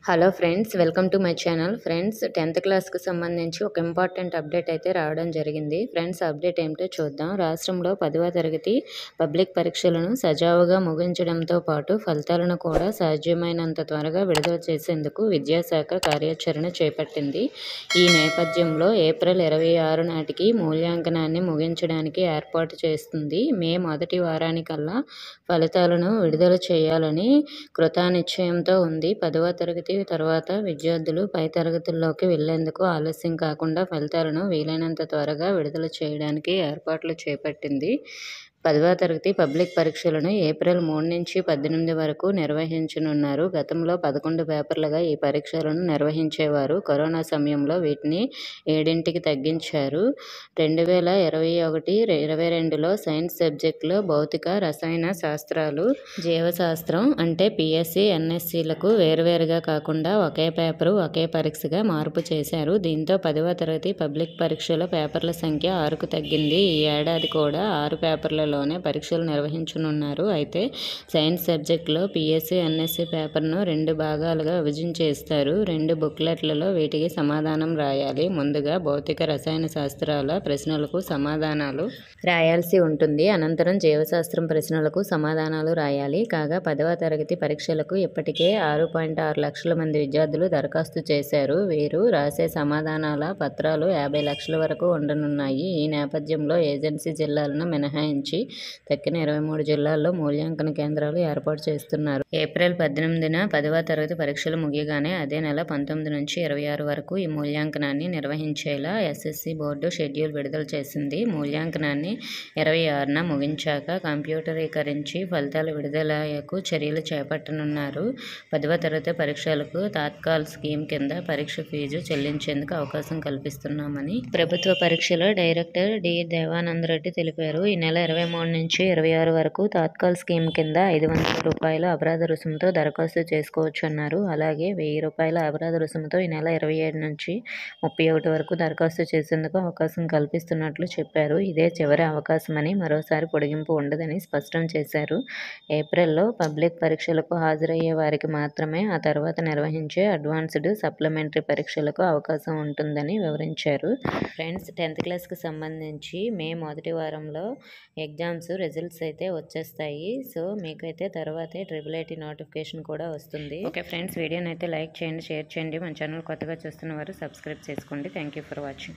hello friends welcome to my channel friends tenth క్లాస్కి సంబంధించి ఒక ఇంపార్టెంట్ అప్డేట్ అయితే రావడం జరిగింది ఫ్రెండ్స్ అప్డేట్ ఏమిటో చూద్దాం రాష్ట్రంలో పదవ తరగతి పబ్లిక్ పరీక్షలను సజావుగా ముగించడంతో పాటు ఫలితాలను కూడా సాధ్యమైనంత త్వరగా విడుదల చేసేందుకు విద్యాశాఖ కార్యాచరణ చేపట్టింది ఈ నేపథ్యంలో ఏప్రిల్ ఇరవై ఆరు నాటికి మూల్యాంకనాన్ని ముగించడానికి ఏర్పాటు చేస్తుంది మే మొదటి వారానికల్లా ఫలితాలను విడుదల చేయాలని కృతానిశ్చయంతో ఉంది పదవ తరగతి తర్వాత విద్యార్థులు పై తరగతుల్లోకి వెళ్లేందుకు ఆలస్యం కాకుండా ఫలితాలను వీలైనంత త్వరగా విడుదల చేయడానికి ఏర్పాట్లు చేపట్టింది పదవ తరగతి పబ్లిక్ పరీక్షలను ఏప్రిల్ మూడు నుంచి పద్దెనిమిది వరకు నిర్వహించనున్నారు గతంలో పదకొండు పేపర్లుగా ఈ పరీక్షలను నిర్వహించేవారు కరోనా సమయంలో వీటిని ఏడింటికి తగ్గించారు రెండు వేల ఇరవై ఒకటి ఇరవై రెండులో సైన్స్ సబ్జెక్టులో భౌతిక రసాయన శాస్త్రాలు జీవశాస్త్రం అంటే పిఎస్సి ఎన్ఎస్సీలకు వేరువేరుగా కాకుండా ఒకే పేపరు ఒకే పరీక్షగా మార్పు చేశారు దీంతో పదవ తరగతి పబ్లిక్ పరీక్షల పేపర్ల సంఖ్య ఆరుకు తగ్గింది ఈ ఏడాది కూడా ఆరు పేపర్లలో లోనే పరీక్షలు నిర్వహించనున్నారు అయితే సైన్స్ సబ్జెక్టులో పిఎస్సి ఎన్ఎస్సి పేపర్ను రెండు భాగాలుగా విభజించేస్తారు రెండు బుక్లెట్లలో వీటికి సమాధానం రాయాలి ముందుగా భౌతిక రసాయన శాస్త్రాల ప్రశ్నలకు సమాధానాలు రాయాల్సి ఉంటుంది అనంతరం జీవశాస్త్రం ప్రశ్నలకు సమాధానాలు రాయాలి కాగా పదవ తరగతి పరీక్షలకు ఇప్పటికే ఆరు పాయింట్ ఆరు లక్షల మంది విద్యార్థులు దరఖాస్తు చేశారు వీరు రాసే సమాధానాల పత్రాలు యాభై లక్షల వరకు ఉండనున్నాయి ఈ నేపథ్యంలో ఏజెన్సీ జిల్లాలను మినహాయించి తక్కిన ఇరవై మూడు జిల్లాల్లో మూల్యాంకన కేంద్రాలు ఏర్పాటు చేస్తున్నారు ఏప్రిల్ పద్దెనిమిదిన పదవ తరగతి పరీక్షలు ముగియగానే అదే నెల పంతొమ్మిది నుంచి ఇరవై ఆరు వరకు ఈ మూల్యాంకనాన్ని నిర్వహించేలా ఎస్ఎస్సి బోర్డు షెడ్యూల్ విడుదల చేసింది మూల్యాంకనాన్ని ఇరవై ఆరున ముగించాక కంప్యూటరీకరించి ఫలితాల విడుదలకు చర్యలు చేపట్టనున్నారు పదవ తరగతి పరీక్షలకు తాత్కాల్ స్కీమ్ కింద పరీక్ష ఫీజు చెల్లించేందుకు అవకాశం కల్పిస్తున్నామని ప్రభుత్వ పరీక్షల డైరెక్టర్ డి దేవానందరెడ్డి తెలిపారు ఈ నెల ఇరవై మూడు నుంచి ఇరవై ఆరు వరకు తాత్కాల్ స్కీమ్ కింద ఐదు వందల రూపాయల అపరాధ రుసుముతో దరఖాస్తు చేసుకోవచ్చు అన్నారు అలాగే వెయ్యి రూపాయల అపరాధ రుసుముతో ఈ నెల ఇరవై ఏడు నుంచి ముప్పై ఒకటి వరకు దరఖాస్తు చేసేందుకు అవకాశం కల్పిస్తున్నట్లు చెప్పారు ఇదే చివరి అవకాశమని మరోసారి పొడిగింపు ఉండదని స్పష్టం చేశారు ఏప్రిల్లో పబ్లిక్ పరీక్షలకు హాజరయ్యే వారికి మాత్రమే ఆ తర్వాత నిర్వహించే అడ్వాన్స్డ్ సప్లిమెంటరీ పరీక్షలకు అవకాశం ఉంటుందని వివరించారు ఫ్రెండ్స్ టెన్త్ క్లాస్కి సంబంధించి మే మొదటి వారంలో ఎగ్జామ్స్ రిజల్ట్స్ అయితే వచ్చేస్తాయి సో మీకైతే తర్వాతే ట్రిపుల్ ఐటీ నోటిఫికేషన్ కూడా వస్తుంది ఓకే ఫ్రెండ్స్ వీడియోని అయితే లైక్ చేయండి షేర్ చేయండి మన ఛానల్ కొత్తగా చూస్తున్న వారు సబ్స్క్రైబ్ చేసుకోండి థ్యాంక్ యూ ఫర్ వాచింగ్